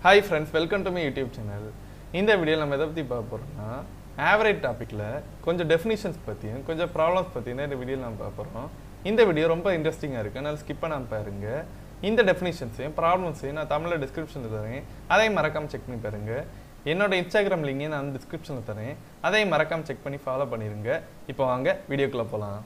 hi friends welcome to me YouTube channel இந்த வீடியோவில் நம்ம எதை பற்றி பார்க்க போகிறோம்னா ஆவரேஜ் டாப்பிக்கில் கொஞ்சம் டெஃபினிஷன்ஸ் பற்றியும் கொஞ்சம் ப்ராப்ளம்ஸ் பற்றியும் இந்த வீடியோவில் நம்ம பார்க்க போகிறோம் இந்த வீடியோ ரொம்ப இன்ட்ரெஸ்டிங்காக இருக்குது அதனால் ஸ்கிப் பண்ணாமல் பாருங்க இந்த டெஃபினிஷன்ஸையும் ப்ராப்ளம்ஸையும் நான் தமிழில் டிஸ்கிரிப்ஷனில் தரேன் அதையும் மறக்காமல் செக் பண்ணி பாருங்க என்னோட இன்ஸ்டாகிராம் லிங்கையும் நான் டிஸ்கிரிப்ஷனில் தரேன் அதையும் மறக்காமல் செக் பண்ணி ஃபாலோ பண்ணிடுங்க இப்போ வாங்க வீடியோக்குள்ளே போகலாம்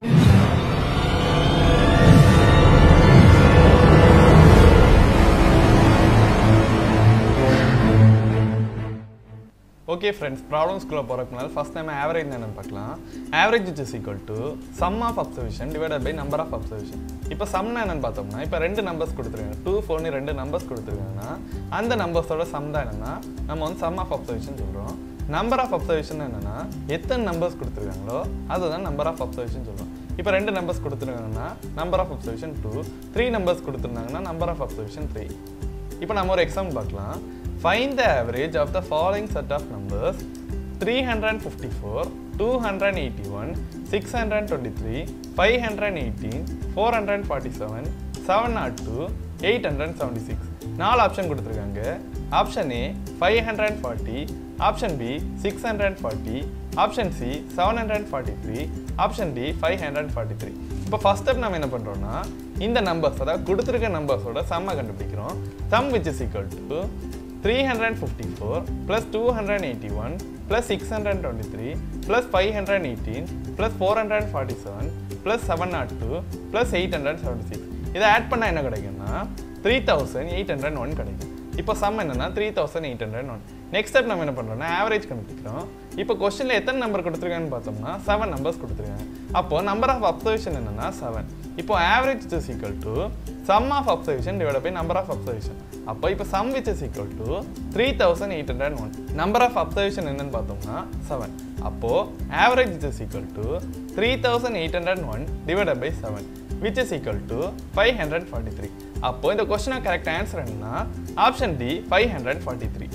ஓகே ஃப்ரெண்ட்ஸ் ப்ராப்ளம்ஸ்குள்ளே போகிறதுக்கு முன்னாடி ஃபஸ்ட் டைம் ஆவரேஜ் என்னன்னு பார்க்கலாம் average is equal to sum of observation divided by number of observation இப்போ சம்னா என்னன்னு பார்த்தோம்னா இப்போ ரெண்டு நம்பர்ஸ் கொடுத்துருக்காங்க டூ ஃபோர்னு ரெண்டு நம்பர்ஸ் கொடுத்துருக்காங்கன்னா அந்த நம்பர்ஸோட சம் தான் என்னன்னா நம்ம வந்து சம் ஆஃப் அப்சர்வேஷன் சொல்கிறோம் நம்பர் ஆஃப் அப்சர்வேஷன் என்னன்னா எத்தனை நம்பர்ஸ் கொடுத்துருக்காங்களோ அதுதான் நம்பர் ஆஃப் அப்சர்வேஷன் சொல்கிறோம் இப்போ ரெண்டு நம்பர்ஸ் கொடுத்துருக்காங்கன்னா number of observation two three numbers கொடுத்துருந்தாங்கன்னா நம்பர் ஆஃப் அப்சர்வேஷன் த்ரீ இப்போ நம்ம ஒரு எக்ஸாம்பிள் பார்க்கலாம் find the average of the following set of numbers three hundred fifty four two hundred eighty one six hundred twenty three five hundred eighteen four hundred forty seven seven nought two eight hundred seventy six நாலு option கொடுத்துருக்காங்க option A five hundred forty option B six hundred forty option C seven hundred forty three option D five hundred forty three இப்போ first step நம்ம என்ன பண்ணுறோம்னா இந்த numbers அதாவது கொடுத்துருக்க நம்பர்ஸோட சம்மை கண்டுபிடிக்கிறோம் sum which is equal to three hundred fifty four plus two hundred eighty one plus six hundred twenty three plus five hundred eighteen plus four hundred forty seven plus seven nought two plus eight hundred seventy six இதை add பண்ணால் என்ன கிடைக்கும்னா three thousand eight hundred one கிடைக்கும் இப்போ sum என்னன்னா three thousand eight hundred one next step நம்ம என்ன பண்ணுறோம்னா ஆவரேஜ் கண்டுபிடிக்கிறோம் இப்போ கொஸ்டினில் எத்தனை நம்பர் கொடுத்துருக்கான்னு பார்த்தோம்னா செவன் நம்பர்ஸ் கொடுத்துருக்காங்க அப்போ நம்பர் ஆஃப் அப்சர்வேஷன் என்னன்னா செவன் இப்போ average is equal to sum of observation divide by number of observation அப்போ இப்போ sum which is equal to three thousand eight hundred one number of observation என்னன்னு பார்த்தோம்னா seven அப்போ average is equal to three thousand eight hundred one divide by seven which is equal to five hundred forty three அப்போ இந்த கொஸ்டினை correct answer என்னன்னா option D five hundred forty three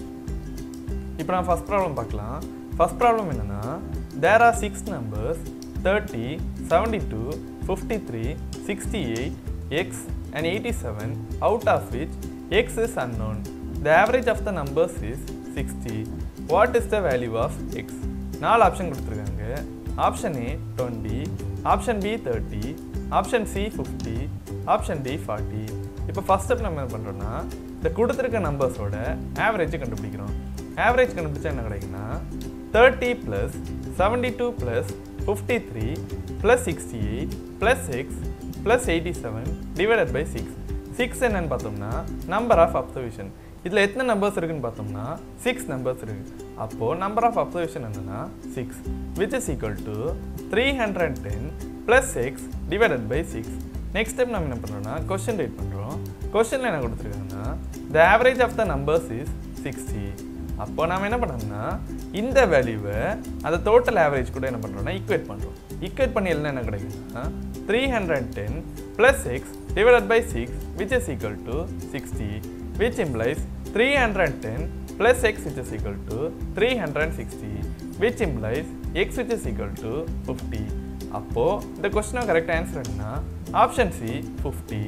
இப்போ நான் first problem பார்க்கலாம் first problem என்னன்னா there are six numbers thirty seventy two fifty three sixty eight X and eighty seven out of which X is unknown the average of the numbers is sixty what is the value of X நாலு option கொடுத்துருக்காங்க option A twenty option B thirty option C fifty option D forty இப்போ first step நம்ம என்ன பண்ணுறோம்னா இந்த கொடுத்துருக்க நம்பர்ஸோட average கண்டுபிடிக்கிறோம் average கண்டுபிடிச்சா என்ன கிடைக்குன்னா thirty plus seventy two plus fifty three plus sixty eight plus X plus eighty seven divided by six six என்னன்னு பார்த்தோம்னா நம்பர் ஆஃப் அப்சர்வேஷன் இதில் எத்தனை நம்பர்ஸ் இருக்குன்னு பார்த்தோம்னா சிக்ஸ் நம்பர்ஸ் இருக்கு அப்போது நம்பர் ஆஃப் அப்சர்வேஷன் என்னன்னா six which is equal to three hundred ten plus X divided by six next time நம்ம என்ன பண்ணுறோம்னா கொஸ்டின் ரைட் பண்ணுறோம் கொஸ்டினில் என்ன கொடுத்துருக்காங்கன்னா the average of the numbers is sixty அப்போ நாம் என்ன பண்ணோம்னா இந்த வேல்யூவை அந்த டோட்டல் ஆவரேஜ் கூட என்ன பண்ணுறோம்னா ஈக்குவேட் பண்ணுறோம் ஈக்குவேட் பண்ணி எல்லாம் என்ன கிடைக்குன்னா three hundred ten plus X divided by six which is equal to sixty which implies three hundred ten plus X which is equal to three hundred sixty which implies X which is equal to fifty அப்போது இந்த கொஸ்டினோட correct answer என்ன option C fifty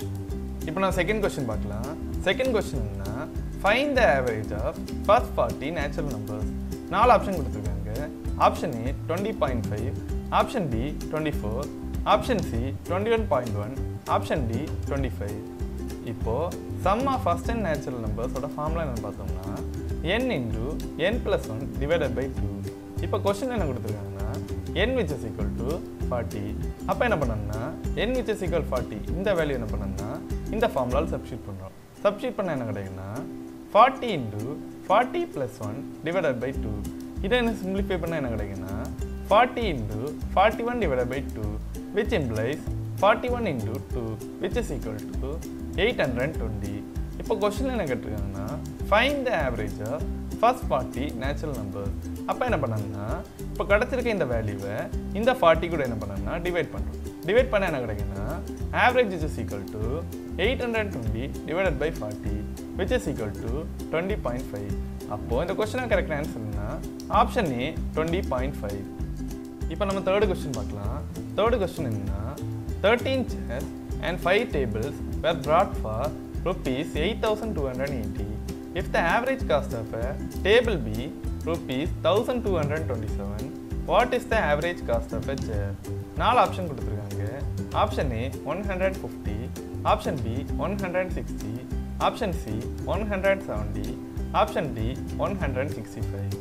இப்போ நான் second question பார்க்கலாம் second question என்ன find the average of first forty natural numbers நாலு option கொடுத்துருக்காங்க option A twenty point five option B twenty four option C twenty one point one option D twenty five இப்போது sum of first and natural நம்பர்ஸோட formula என்னன்னு பார்த்தோம்னா N into N plus one divided by two இப்போ question என்ன கொடுத்துருக்காங்கன்னா N which is equal to forty அப்போ என்ன பண்ணணும்னா N which is equal forty இந்த வேல்யூ என்ன பண்ணணும்னா இந்த ஃபார்முலாவில் சப்ஸ்டியூட் பண்ணுறோம் சப்ஸ்டியூட் பண்ண என்ன கிடைக்குன்னா forty into forty plus one divided by two இதை என்ன சிம்பிளிஃபை பண்ண என்ன கிடைக்குன்னா forty into forty one divided by two which implies forty one into two which is equal to eight hundred twenty இப்போ கொஸ்டின் என்ன கேட்டிருக்காங்கன்னா find the average of first forty natural number அப்போ என்ன பண்ணணும்னா இப்போ கிடச்சிருக்க இந்த வேல்யூவை இந்த ஃபார்ட்டி கூட என்ன பண்ணணும்னா டிவைட் பண்ணுறோம் டிவைட் பண்ண என்ன கிடைக்குன்னா average is equal to eight hundred twenty divided by forty which is equal to twenty point five அப்போது இந்த கொஸ்டினுக்கு கரெக்ட் ஆன்சர்னா option A twenty point five இப்போ நம்ம தேர்டு கொஸ்டின் பார்க்கலாம் தேர்டு கொஸ்டின் என்னன்னா thirteen chairs and five tables were brought for rupees eight thousand two hundred eighty if the average cost of a table be rupees thousand two hundred twenty seven what is the average cost of a chair நாலு option கொடுத்துருக்காங்க option A one hundred fifty option B one hundred sixty option C one hundred seventy option D one hundred sixty five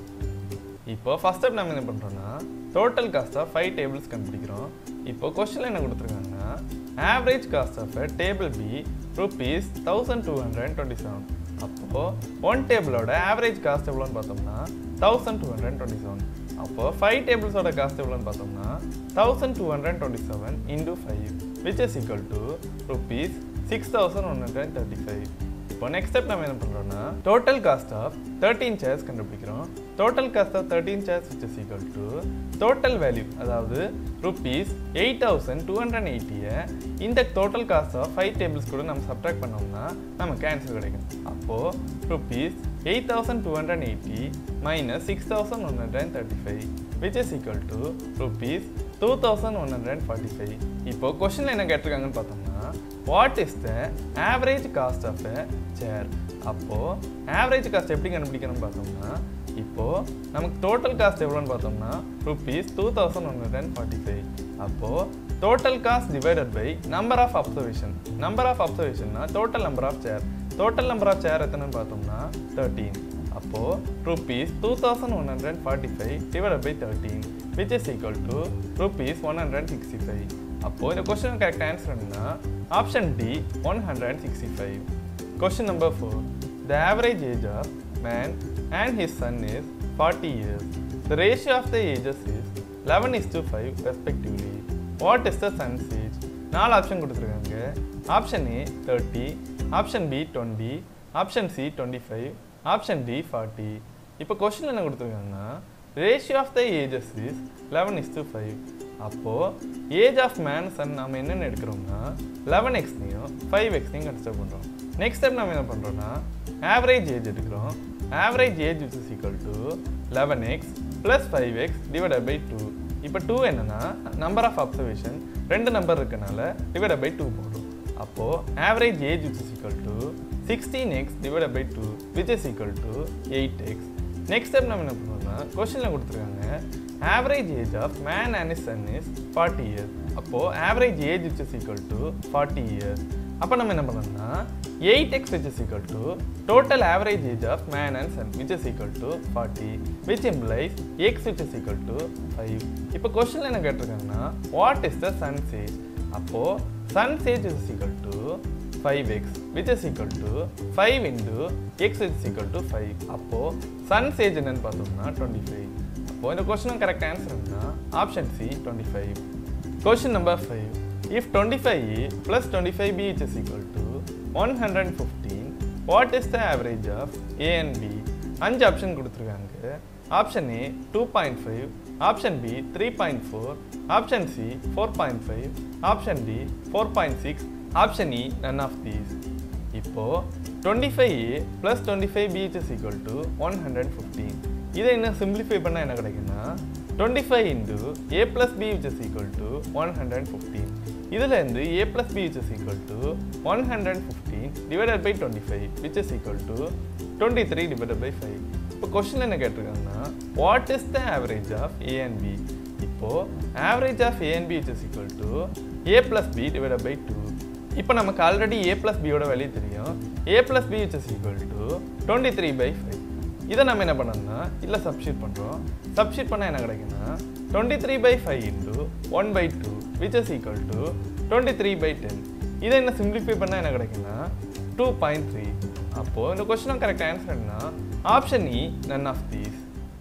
இப்போ first step நம்ம என்ன பண்ணுறோம்னா total cost of five tables கண்டுபிடிக்கிறோம் இப்போ question என்ன கொடுத்துருக்காங்கன்னா average cost of table be rupees thousand two hundred twenty seven அப்போது one டேபிளோட ஆவரேஜ் காஸ்ட் எவ்வளோன்னு பார்த்தோம்னா thousand two hundred twenty seven அப்போது ஃபைவ் டேபிள்ஸோட காஸ்ட் எவ்வளோன்னு பார்த்தோம்னா thousand two hundred twenty seven into five which is equal to rupees six thousand one hundred thirty five இப்போ next step நம்ம என்ன பண்ணுறோம்னா total cost of thirteen chairs கண்டுபிடிக்கிறோம் total cost of thirteen chairs which is equal to total value அதாவது rupees eight thousand two hundred எயிட்டியை இந்த total cost of five tables கூட நம்ம சப்ட்ராக்ட் பண்ணோம்னா நமக்கு ஆன்சர் கிடைக்கும் அப்போது rupees eight thousand two hundred eighty minus six thousand one hundred thirty five which is equal to rupees two thousand one hundred forty five இப்போ கொஷனில் என்ன கேட்டிருக்காங்கன்னு பார்த்தோம்னா what is the average cost of a chair அப்போது average cost எப்படி கண்டுபிடிக்கணும்னு பார்த்தோம்னா இப்போது நமக்கு டோட்டல் காஸ்ட் எவ்வளோன்னு பார்த்தோம்னா rupees two thousand one hundred forty five அப்போது total cost divided by number of observation number of அப்சர்வேஷன்னா total number of chair total number of chair எத்தனைன்னு பார்த்தோம்னா தேர்ட்டீன் அப்போது rupees two thousand one hundred forty five divided by thirteen which is equal to rupees one hundred sixty five அப்போது இந்த question correct answer என்னன்னா option D one hundred sixty five question number four the average age of man and his son is forty years the ratio of the ages is eleven is to five respectively what is the son's age நாலு option கொடுத்துருக்காங்க option A thirty option B twenty option C twenty five option D forty இப்போ question என்ன கொடுத்துருக்காங்கன்னா ratio of the ages is eleven is to five அப்போது age of man son நம்ம என்னென்ன எடுக்கிறோம்னா eleven எக்ஸ்னையும் ஃபைவ் எக்ஸ்னையும் கன்சிடர் பண்ணுறோம் நெக்ஸ்ட் ஸ்டெப் நம்ம என்ன பண்ணுறோம்னா ஆவரேஜ் ஏஜ் எடுக்கிறோம் average age which is equal to eleven x plus five x divided by two இப்போ டூ என்னன்னா நம்பர் ஆஃப் அப்சர்வேஷன் ரெண்டு நம்பர் இருக்கனால டிவைடட் பை டூ போடுறோம் அப்போது average age which is equal to sixteen x divided by two which is equal to eight x next step நம்ம என்ன பண்ணுறோம்னா கொஸ்டினில் கொடுத்துருக்காங்க average age of man and is son is forty years அப்போது average age which is equal to forty years அப்போ நம்ம என்ன பண்ணோம்னா eight x which is equal to total average age of man and son which is equal to forty which implies X which is equal to five இப்போ கொஸ்டினில் என்ன கேட்டிருக்காங்கன்னா what is the son's age அப்போது son's age is equal to five x which is equal to five into x is equal to five அப்போது son's age என்னன்னு பார்த்தோம்னா twenty five அப்போது இந்த கொஸ்டினும் கரெக்ட் ஆன்சர் என்ன option C twenty five question number five if twenty five a plus twenty five b is equal to one hundred fifteen what is the average of a and b அஞ்சு option கொடுத்துருக்காங்க option A two point five option B three point four option C four point five option D four point six option E none of these இப்போ twenty five a plus twenty five b is equal to one hundred fifteen இதை இன்னும் simplify பண்ணால் என்ன கிடைக்குன்னா twenty five into a plus b which is equal to one hundred fifteen இதுலேருந்து a plus b which is equal to one hundred fifteen divided by twenty five which is equal to twenty three divided by five இப்போ question என்ன கேட்டிருக்காங்கன்னா what is the average of a and b இப்போது average of a and B which is equal to a plus b divided by two இப்போ நமக்கு already a plus பியோட value தெரியும் a plus b which is equal to twenty three by five இதை நம்ம என்ன பண்ணோம்னா இல்லை சப்ஸ்டியூட் பண்ணுறோம் சப்ஸ்டியூட் பண்ணால் என்ன கிடைக்குன்னா twenty three by five into one by two which is equal to twenty three by ten இதை என்ன சிம்பிளிஃபை பண்ணால் என்ன கிடைக்குன்னா டூ பாயிண்ட் த்ரீ அப்போது இந்த கொஸ்டினும் கரெக்ட் ஆன்சர் என்ன option E none of these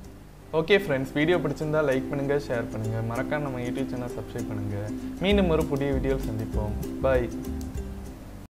okay friends video பிடிச்சிருந்தா லைக் பண்ணுங்கள் ஷேர் பண்ணுங்கள் மறக்காம நம்ம யூடியூப் சேனல் சப்ஸ்கிரைப் பண்ணுங்கள் மீண்டும் ஒரு புதிய வீடியோவில் சந்திப்போம் பாய்